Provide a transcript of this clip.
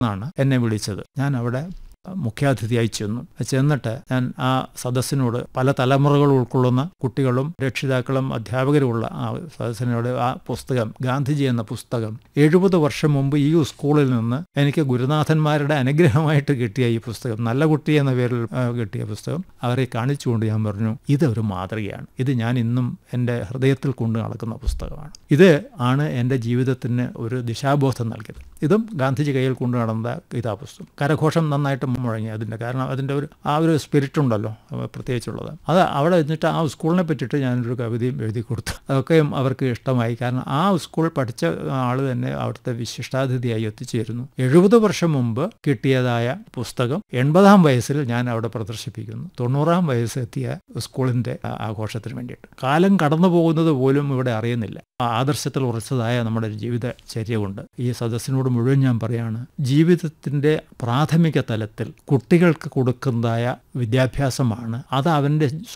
എന്നാണ് എന്നെ വിളിച്ചത് ഞാൻ അവിടെ മുഖ്യാതിഥിയായി ചെന്നു ചെന്നിട്ട് ഞാൻ ആ സദസ്സിനോട് പല തലമുറകൾ ഉൾക്കൊള്ളുന്ന കുട്ടികളും രക്ഷിതാക്കളും അധ്യാപകരുമുള്ള ആ സദസ്സിനോട് ആ പുസ്തകം ഗാന്ധിജി എന്ന പുസ്തകം എഴുപത് വർഷം മുമ്പ് ഈ സ്കൂളിൽ നിന്ന് എനിക്ക് ഗുരുനാഥന്മാരുടെ അനുഗ്രഹമായിട്ട് കിട്ടിയ ഈ പുസ്തകം നല്ല കുട്ടി എന്ന പേരിൽ ആ, കിട്ടിയ പുസ്തകം അവരെ കാണിച്ചുകൊണ്ട് ഞാൻ പറഞ്ഞു ഇതൊരു മാതൃകയാണ് ഇത് ഞാൻ ഇന്നും എൻ്റെ ഹൃദയത്തിൽ കൊണ്ടു നടക്കുന്ന പുസ്തകമാണ് ഇത് ആണ് എൻ്റെ ജീവിതത്തിന് ഒരു ദിശാബോധം നൽകിയത് ഇതും ഗാന്ധിജി കയ്യിൽ കൊണ്ടു നടന്ന ഇതാ പുസ്തകം കരഘോഷം നന്നായിട്ട് മുഴങ്ങി അതിൻ്റെ കാരണം അതിൻ്റെ ഒരു ആ ഒരു സ്പിരിറ്റ് ഉണ്ടല്ലോ അഹ് പ്രത്യേകിച്ചുള്ളത് അത് അവിടെ വെച്ചിട്ട് ആ സ്കൂളിനെ പറ്റിയിട്ട് ഞാനൊരു കവിതയും എഴുതി കൊടുത്തു അതൊക്കെയും അവർക്ക് ഇഷ്ടമായി കാരണം ആ സ്കൂൾ പഠിച്ച ആൾ തന്നെ അവിടുത്തെ വിശിഷ്ടാതിഥിയായി എത്തിച്ചേരുന്നു എഴുപത് വർഷം മുമ്പ് കിട്ടിയതായ പുസ്തകം എൺപതാം വയസ്സിൽ ഞാൻ അവിടെ പ്രദർശിപ്പിക്കുന്നു തൊണ്ണൂറാം വയസ്സ് എത്തിയ സ്കൂളിൻ്റെ ആ- ആഘോഷത്തിന് വേണ്ടിയിട്ട് കാലം കടന്നു പോകുന്നത് പോലും ഇവിടെ അറിയുന്നില്ല ആ ആദർശത്തിൽ ഉറച്ചതായ നമ്മുടെ ജീവിതചര്യ കൊണ്ട് ഈ സദസ്സിനോട് മുഴുവൻ ഞാൻ പറയാണ് ജീവിതത്തിൻ്റെ പ്രാഥമിക തലത്തിൽ കുട്ടികൾക്ക് കൊടുക്കുന്നതായ വിദ്യാഭ്യാസമാണ് അത് അവൻ്റെ